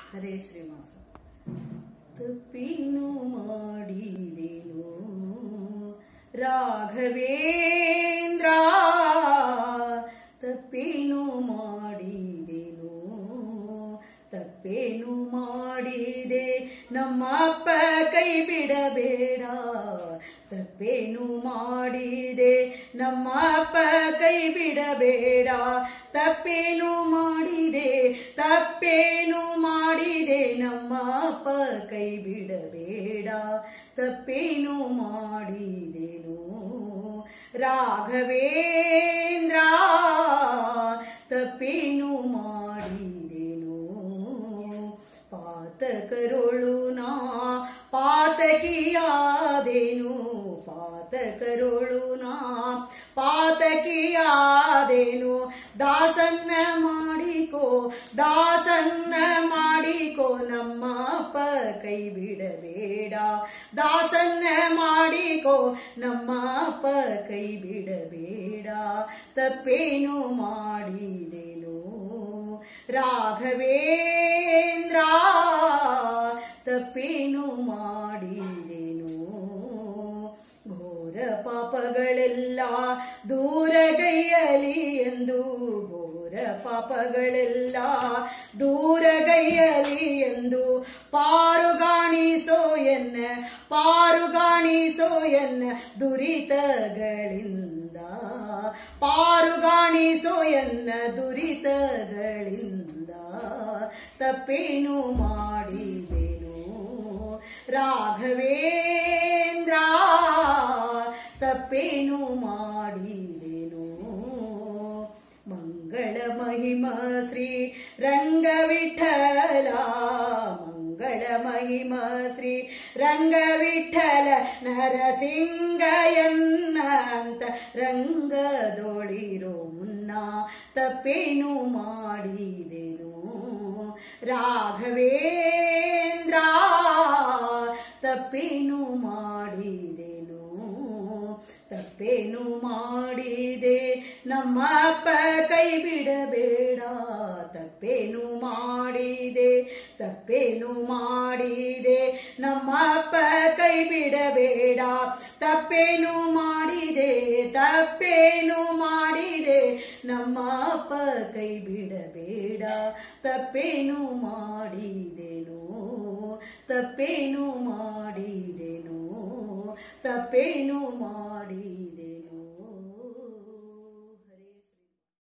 ಹರೇ ಶ್ರೀನಿವಾಸ ತಪ್ಪಿನು ಮಾಡಿದೆನು ರಾಘವೇಂದ್ರ ತಪ್ಪೇನು ಮಾಡಿದೆನು ತಪ್ಪೇನು ಮಾಡಿದೆ ನಮ್ಮಪ್ಪ ಕೈ ಬಿಡಬೇಡ ತಪ್ಪೇನು ಮಾಡಿದೆ ನಮ್ಮಪ್ಪ ಕೈ ಬಿಡಬೇಡ ತಪ್ಪೇನು ಮಾಡಿದೆ ತಪ್ಪೇನು ಮಾಡಿದೆ ನಮ್ಮಪ್ಪ ಕೈ ಬಿಡಬೇಡ ತಪ್ಪೇನು ಮಾಡಿದೆನು ರಾಘವೇಂದ್ರ ತಪ್ಪೇನು ಮಾಡಿದೆನು ಪಾತಕರೊಳು ನಾ ಪಾತಕಿಯಾದೆನು ಪಾತಕರೊಳು ನಾ ಪಾತಕಿಯಾದೆನು ದಾಸನ್ನ ಮಾಡಿಕೋ ದಾಸನ್ನ ಮಾಡಿಕೋ ನಮ್ಮಪ್ಪ ಕೈ ಬಿಡಬೇಡ ದಾಸನ್ನ ಮಾಡಿಕೋ ನಮ್ಮಪ್ಪ ಕೈ ಬಿಡಬೇಡ ತಪ್ಪೇನು ಮಾಡಿದೆನು ರಾಘವೇಂದ್ರ ತಪ್ಪೇನು ಮಾಡಿದೆನು ಘೋರ ಪಾಪಗಳೆಲ್ಲ ದೂರಗೈಯಲಿ ಎಂದು ಘೋರ ಪಾಪಗಳೆಲ್ಲ ದೂರಗೈಯಲಿ ಎಂದು ಪಾರುಗಾಣಿಸೋ ಎನ್ನ ಪಾರುಗಾಣಿಸೋ ಎನ್ನ ದುರಿತಗಳಿಂದ ಪಾರುಗಾಣಿಸೋ ಎನ್ನ ದುರಿತಗಳಿಂದ ತಪ್ಪೇನು ಮಾಡಿದೆನು ರಾಘವೇಂದ್ರ ತಪ್ಪೇನು ಮಾಡಿದೆನು ಮಂಗಳ ಮಹಿಮ ಶ್ರೀ ರಂಗವಿಠಲ ಮಂಗಳ ಮಹಿಮ ಶ್ರೀ ರಂಗವಿಠಲ ನರಸಿಂಗಯನ್ನಂತ ರಂಗದೊಳಿರೋ ಮುನ್ನ ತಪ್ಪೇನು ಮಾಡಿದೆನು ರಾಘವೇಂದ್ರ ತಪ್ಪೇನು ಮಾಡಿದೆನು ತಪ್ಪೇನು ಮಾಡಿದೆ ನಮ್ಮಪ್ಪ ಕೈ ಬಿಡಬೇಡ ತಪ್ಪೇನು ಮಾಡಿದೆ ತಪ್ಪೇನು ಮಾಡಿದೆ ನಮ್ಮಪ್ಪ ಕೈ ಬಿಡಬೇಡ ತಪ್ಪೇನು ಮಾಡಿದೆ ತಪ್ಪೇನು ಮಾಡಿದೆ ನಮ್ಮಪ್ಪ ಕೈ ಬಿಡಬೇಡ ತಪ್ಪೇನು ಮಾಡಿದೆನು ತಪ್ಪೇನು ಮಾಡಿದೆನು ತಪ್ಪೇನು ಮಾಡಿದೆ